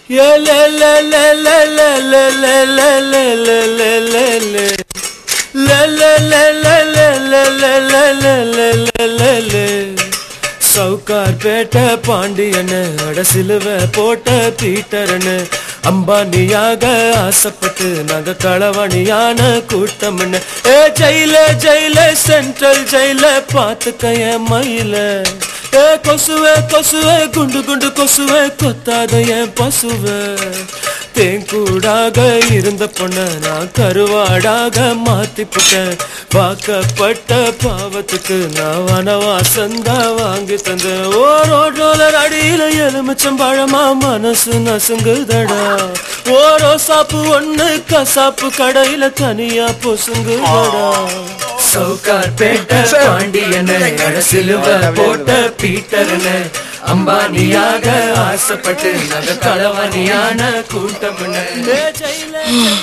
ஏ லே லே லே லே லே லே லே லே லே லே லே லே லே. லே லே லே லே லே லே லே லே லே லே லே லே லே. சவுக்கார் பேட்ட பாண்டியன்னு அட சிலுவ போட்ட பீட்டர்னு அம்பானியாக ஆசைப்பட்டு நாங்க களவணியான கூட்டம்னு ஏ ஜெயில ஜெயில சென்ட்ரல் ஜெயில பார்த்துக்க என் மயில ஏ கொசுவே கொசுவே குண்டு குண்டு கொசுவே கொத்தாத என் பசுவே தேங்கூடாக இருந்த பொண்ண நான் கருவாடாக மாத்தி புட்டேன் வாக்கப்பட்ட பாவத்துக்கு நான் வனவாசந்தா வாங்கி தந்தேன் ஓ ரோட்டோலர் அடியில எலுமிச்சம் பழமா மனசு நசுங்குதடா ஓ ரோசாப்பு ஒண்ணு கசாப்பு கடையில தனியா பொசுங்குதடா சவுக்கார் பேட்ட பாண்டியன சிலுவ போட்ட பீட்டர்னு அம்பானியாக ஆசைப்பட்டு நக களவனியான கூட்டம்